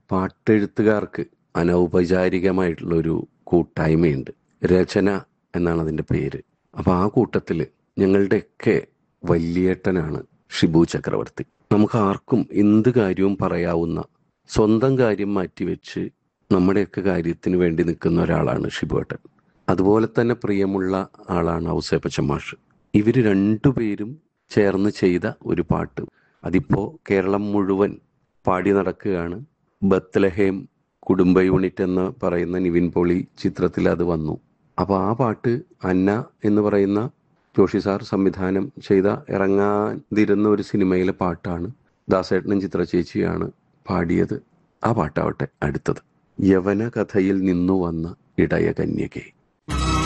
പാട്ടെഴുത്തുകാർക്ക് അനൗപചാരികമായിട്ടുള്ള ഒരു കൂട്ടായ്മയുണ്ട് രചന എന്നാണ് അതിൻ്റെ പേര് അപ്പോൾ ആ കൂട്ടത്തിൽ ഞങ്ങളുടെയൊക്കെ വല്യേട്ടനാണ് ഷിബു ചക്രവർത്തി നമുക്ക് ആർക്കും എന്ത് കാര്യവും പറയാവുന്ന സ്വന്തം കാര്യം മാറ്റിവെച്ച് നമ്മുടെയൊക്കെ കാര്യത്തിന് വേണ്ടി നിൽക്കുന്ന ഒരാളാണ് ഷിബുവേട്ടൻ അതുപോലെ തന്നെ പ്രിയമുള്ള ആളാണ് ഔസേപ്പച്ച മാഷ് ഇവർ രണ്ടുപേരും ചേർന്ന് ചെയ്ത ഒരു പാട്ട് അതിപ്പോൾ കേരളം മുഴുവൻ പാടി നടക്കുകയാണ് ബത്ലഹേം കുടുംബ യൂണിറ്റ് എന്ന് പറയുന്ന നിവിൻ പോളി ചിത്രത്തിൽ അത് വന്നു അപ്പോൾ ആ പാട്ട് അന്ന എന്ന് പറയുന്ന ജോഷി സാർ സംവിധാനം ചെയ്ത ഇറങ്ങാതിരുന്ന ഒരു സിനിമയിലെ പാട്ടാണ് ദാസേട്ടനും ചിത്ര ചേച്ചിയാണ് പാടിയത് ആ പാട്ടാവട്ടെ അടുത്തത് യവന കഥയിൽ നിന്നു വന്ന ഇടയ കന്യകെ